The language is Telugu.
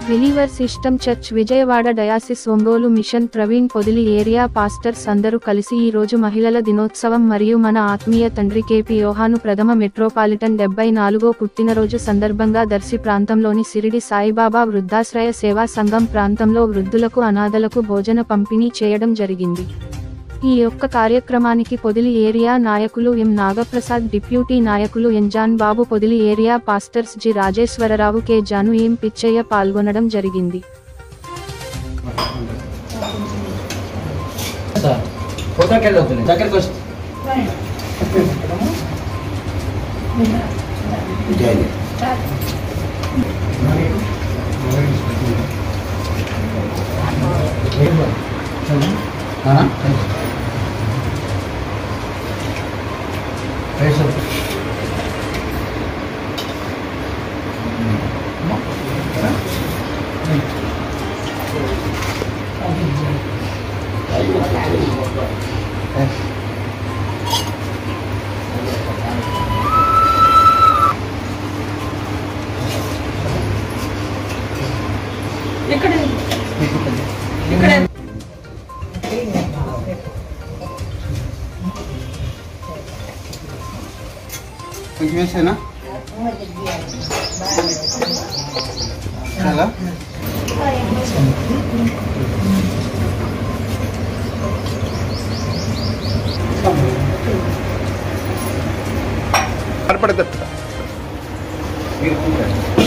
Believer system church Vijayawada diocese Ongole mission Praveen Podili area pastors అందరూ కలిసి ఈ రోజు మహిళల దినోత్సవం మరియు మన ఆత్మీయ తండ్రి కేపీ యోహాను ప్రథమ మెట్రోపాలిటన్ డెబ్బై నాలుగో పుట్టినరోజు సందర్భంగా దర్శి ప్రాంతంలోని సిరిడి సాయిబాబా వృద్ధాశ్రయ సేవా సంఘం ప్రాంతంలో వృద్ధులకు అనాథలకు భోజన పంపిణీ చేయడం జరిగింది ఈ యొక్క కార్యక్రమానికి పొదిలి ఏరియా నాయకులు ఎం నాగప్రసాద్ డిప్యూటీ నాయకులు M John Babu Podili area pastors G Rajeswararao K Janu M Pichaiah పాల్గొనడం జరిగింది సార్ ఫోటోకి వెళ్ళొద్దు దగ్గరికి వచ్చి అవునా? Right sir. కొంచెం వేసేనా చాలా కనపడదు మీరు కూర్చోండి.